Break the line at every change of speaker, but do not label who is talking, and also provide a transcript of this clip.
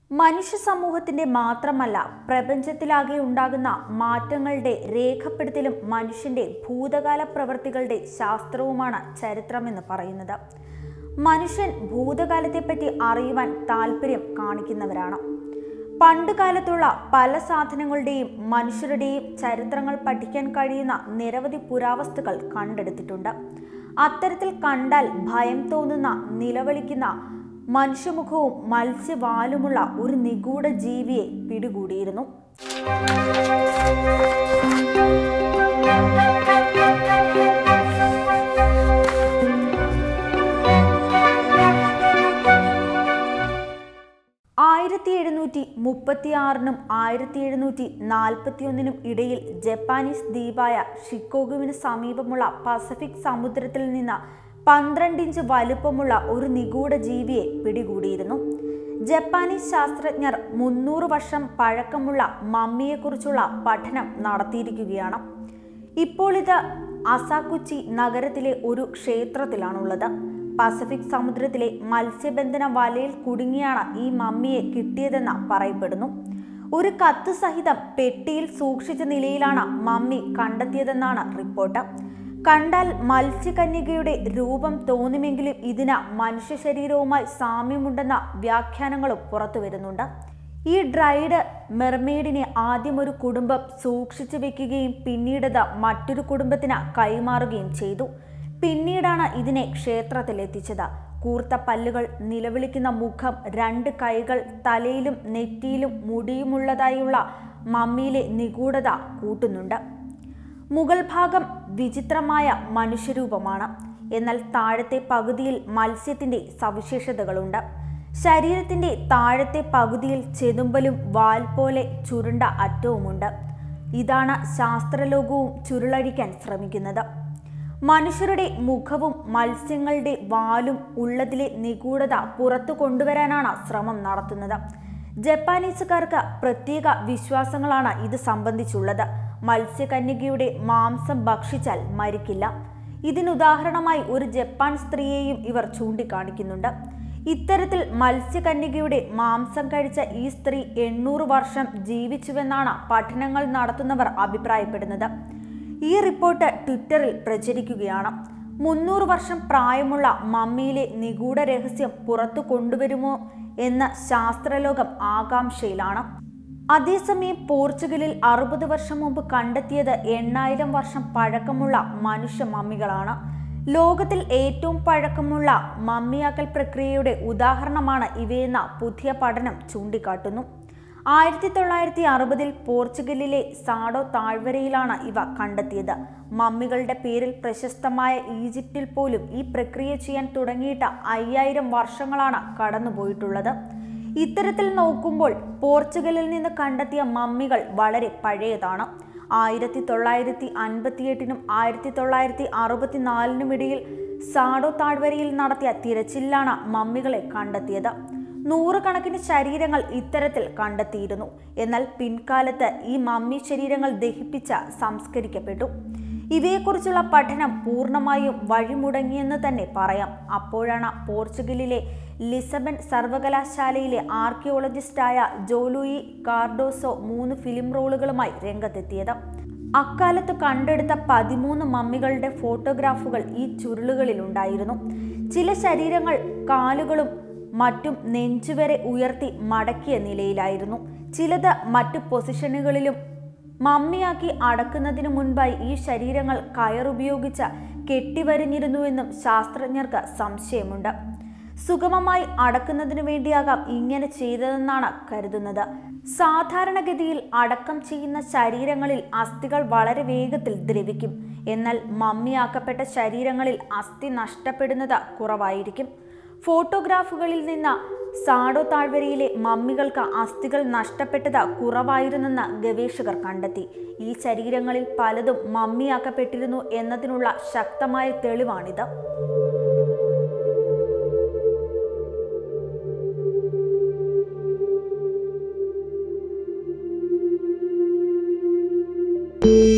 മനുഷ്യ സമൂഹത്തിന്റെ മാത്രമല്ല പ്രപഞ്ചത്തിലാകെ ഉണ്ടാകുന്ന മാറ്റങ്ങളുടെ രേഖപ്പെടുത്തലും മനുഷ്യന്റെ ഭൂതകാല പ്രവൃത്തികളുടെ ശാസ്ത്രവുമാണ് ചരിത്രമെന്ന് പറയുന്നത് മനുഷ്യൻ ഭൂതകാലത്തെപ്പറ്റി അറിയുവാൻ താല്പര്യം കാണിക്കുന്നവരാണ് പണ്ട് കാലത്തുള്ള പല സാധനങ്ങളുടെയും മനുഷ്യരുടെയും ചരിത്രങ്ങൾ പഠിക്കാൻ കഴിയുന്ന നിരവധി പുരാവസ്തുക്കൾ കണ്ടെടുത്തിട്ടുണ്ട് അത്തരത്തിൽ കണ്ടാൽ ഭയം തോന്നുന്ന നിലവിളിക്കുന്ന മനുഷ്യമുഖവും മത്സ്യവാലുമുള്ള ഒരു നിഗൂഢ ജീവിയെ പിടികൂടിയിരുന്നു ആയിരത്തി എഴുന്നൂറ്റി മുപ്പത്തി ആറിനും ആയിരത്തി എഴുന്നൂറ്റി നാൽപ്പത്തി ഒന്നിനും ഇടയിൽ ജപ്പാനീസ് ദ്വീപായ ഷിക്കോഗുവിന് സമീപമുള്ള പസഫിക് സമുദ്രത്തിൽ നിന്ന് പന്ത്രണ്ട് ഇഞ്ച് വലുപ്പമുള്ള ഒരു നിഗൂഢ ജീവിയെ പിടികൂടിയിരുന്നു ജപ്പാനീസ് ശാസ്ത്രജ്ഞർ മുന്നൂറ് വർഷം പഴക്കമുള്ള മമ്മിയെക്കുറിച്ചുള്ള പഠനം നടത്തിയിരിക്കുകയാണ് ഇപ്പോൾ ഇത് അസാക്കുച്ചി നഗരത്തിലെ ഒരു ക്ഷേത്രത്തിലാണുള്ളത് പസഫിക് സമുദ്രത്തിലെ മത്സ്യബന്ധന വലയിൽ കുടുങ്ങിയാണ് ഈ മമ്മിയെ കിട്ടിയതെന്ന് പറയപ്പെടുന്നു ഒരു കത്ത് സഹിതം പെട്ടിയിൽ സൂക്ഷിച്ച നിലയിലാണ് മമ്മി കണ്ടെത്തിയതെന്നാണ് റിപ്പോർട്ട് കണ്ടാൽ മത്സ്യകന്യകയുടെ രൂപം തോന്നുമെങ്കിലും ഇതിന് മനുഷ്യ ശരീരവുമായി സാമ്യമുണ്ടെന്ന വ്യാഖ്യാനങ്ങളും പുറത്തു വരുന്നുണ്ട് ഈ ഡ്രൈഡ് മെർമെയ്ഡിനെ ആദ്യം ഒരു കുടുംബം സൂക്ഷിച്ചു വെക്കുകയും പിന്നീടത് മറ്റൊരു കുടുംബത്തിന് കൈമാറുകയും ചെയ്തു പിന്നീടാണ് ഇതിനെ ക്ഷേത്രത്തിലെത്തിച്ചത് കൂർത്ത പല്ലുകൾ നിലവിളിക്കുന്ന മുഖം രണ്ട് കൈകൾ തലയിലും നെറ്റിയിലും മുടിയുമുള്ളതായുള്ള മമ്മിയിലെ നിഗൂഢത കൂട്ടുന്നുണ്ട് മുകൾ ഭാഗം വിചിത്രമായ മനുഷ്യരൂപമാണ് എന്നാൽ താഴത്തെ പകുതിയിൽ മത്സ്യത്തിന്റെ സവിശേഷതകളുണ്ട് ശരീരത്തിന്റെ താഴത്തെ പകുതിയിൽ ചെതുമ്പലും വാൽ പോലെ ചുരുണ്ട അറ്റവുമുണ്ട് ഇതാണ് ശാസ്ത്രലോകവും ചുരുളഴിക്കാൻ ശ്രമിക്കുന്നത് മനുഷ്യരുടെ മുഖവും മത്സ്യങ്ങളുടെ വാലും ഉള്ളതിലെ നിഗൂഢത പുറത്തു കൊണ്ടുവരാനാണ് ശ്രമം നടത്തുന്നത് ജപ്പാനീസുകാർക്ക് പ്രത്യേക വിശ്വാസങ്ങളാണ് ഇത് സംബന്ധിച്ചുള്ളത് മത്സ്യകന്യകയുടെ മാംസം ഭക്ഷിച്ചാൽ മരിക്കില്ല ഇതിനുദാഹരണമായി ഒരു ജപ്പാൻ സ്ത്രീയെയും ഇവർ ചൂണ്ടിക്കാണിക്കുന്നുണ്ട് ഇത്തരത്തിൽ മത്സ്യകന്യകയുടെ മാംസം കഴിച്ച ഈ സ്ത്രീ എണ്ണൂറ് വർഷം ജീവിച്ചുവെന്നാണ് പഠനങ്ങൾ നടത്തുന്നവർ അഭിപ്രായപ്പെടുന്നത് ഈ റിപ്പോർട്ട് ട്വിറ്ററിൽ പ്രചരിക്കുകയാണ് മുന്നൂറ് വർഷം പ്രായമുള്ള മമ്മിയിലെ നിഗൂഢ രഹസ്യം പുറത്തു കൊണ്ടുവരുമോ എന്ന ശാസ്ത്രലോകം ആകാംക്ഷയിലാണ് അതേസമയം പോർച്ചുഗലിൽ അറുപത് വർഷം മുമ്പ് കണ്ടെത്തിയത് എണ്ണായിരം വർഷം പഴക്കമുള്ള മനുഷ്യ മമ്മികളാണ് ലോകത്തിൽ ഏറ്റവും പഴക്കമുള്ള മമ്മിയാക്കൽ പ്രക്രിയയുടെ ഉദാഹരണമാണ് ഇവയെന്ന പുതിയ പഠനം ചൂണ്ടിക്കാട്ടുന്നു ആയിരത്തി തൊള്ളായിരത്തി അറുപതിൽ പോർച്ചുഗലിലെ സാഡോ താഴ്വരയിലാണ് ഇവ കണ്ടെത്തിയത് മമ്മികളുടെ പേരിൽ പ്രശസ്തമായ ഈജിപ്തിൽ പോലും ഈ പ്രക്രിയ ചെയ്യാൻ തുടങ്ങിയിട്ട് അയ്യായിരം വർഷങ്ങളാണ് കടന്നുപോയിട്ടുള്ളത് ഇത്തരത്തിൽ നോക്കുമ്പോൾ പോർച്ചുഗലിൽ നിന്ന് കണ്ടെത്തിയ മമ്മികൾ വളരെ പഴയതാണ് ആയിരത്തി തൊള്ളായിരത്തി അൻപത്തിയെട്ടിനും ആയിരത്തി തൊള്ളായിരത്തി അറുപത്തിനാലിനും ഇടയിൽ സാഡോ താഴ്വരയിൽ നടത്തിയ തിരച്ചിലാണ് മമ്മികളെ കണ്ടെത്തിയത് നൂറുകണക്കിന് ശരീരങ്ങൾ ഇത്തരത്തിൽ കണ്ടെത്തിയിരുന്നു എന്നാൽ പിൻകാലത്ത് ഈ മമ്മി ശരീരങ്ങൾ ദഹിപ്പിച്ച സംസ്കരിക്കപ്പെട്ടു ഇവയെക്കുറിച്ചുള്ള പഠനം പൂർണ്ണമായും വഴിമുടങ്ങിയെന്ന് തന്നെ പറയാം അപ്പോഴാണ് പോർച്ചുഗലിലെ ലിസബൺ സർവകലാശാലയിലെ ആർക്കിയോളജിസ്റ്റായ ജോലൂയി കാർഡോസോ മൂന്ന് ഫിലിം റോളുകളുമായി രംഗത്തെത്തിയത് അക്കാലത്ത് കണ്ടെടുത്ത പതിമൂന്ന് മമ്മികളുടെ ഫോട്ടോഗ്രാഫുകൾ ഈ ചുരുളുകളിലുണ്ടായിരുന്നു ചില ശരീരങ്ങൾ കാലുകളും മറ്റും നെഞ്ചുവരെ ഉയർത്തി മടക്കിയ നിലയിലായിരുന്നു ചിലത് മറ്റു പൊസിഷനുകളിലും മമ്മിയാക്കി അടക്കുന്നതിനു മുൻപായി ഈ ശരീരങ്ങൾ കയറുപയോഗിച്ച് കെട്ടിവരിഞ്ഞിരുന്നുവെന്നും ശാസ്ത്രജ്ഞർക്ക് സംശയമുണ്ട് സുഗമമായി അടക്കുന്നതിനു വേണ്ടിയാകാം ഇങ്ങനെ ചെയ്തതെന്നാണ് കരുതുന്നത് സാധാരണഗതിയിൽ അടക്കം ചെയ്യുന്ന ശരീരങ്ങളിൽ അസ്ഥികൾ വളരെ വേഗത്തിൽ ദ്രവിക്കും എന്നാൽ മമ്മിയാക്കപ്പെട്ട ശരീരങ്ങളിൽ അസ്ഥി നഷ്ടപ്പെടുന്നത് കുറവായിരിക്കും ഫോട്ടോഗ്രാഫുകളിൽ നിന്ന് സാഡോ താഴ്വരയിലെ മമ്മികൾക്ക് അസ്ഥികൾ നഷ്ടപ്പെട്ടത് കുറവായിരുന്നെന്ന് ഗവേഷകർ കണ്ടെത്തി ഈ ശരീരങ്ങളിൽ പലതും മമ്മിയാക്കപ്പെട്ടിരുന്നു എന്നതിനുള്ള ശക്തമായ തെളിവാണിത്
thank you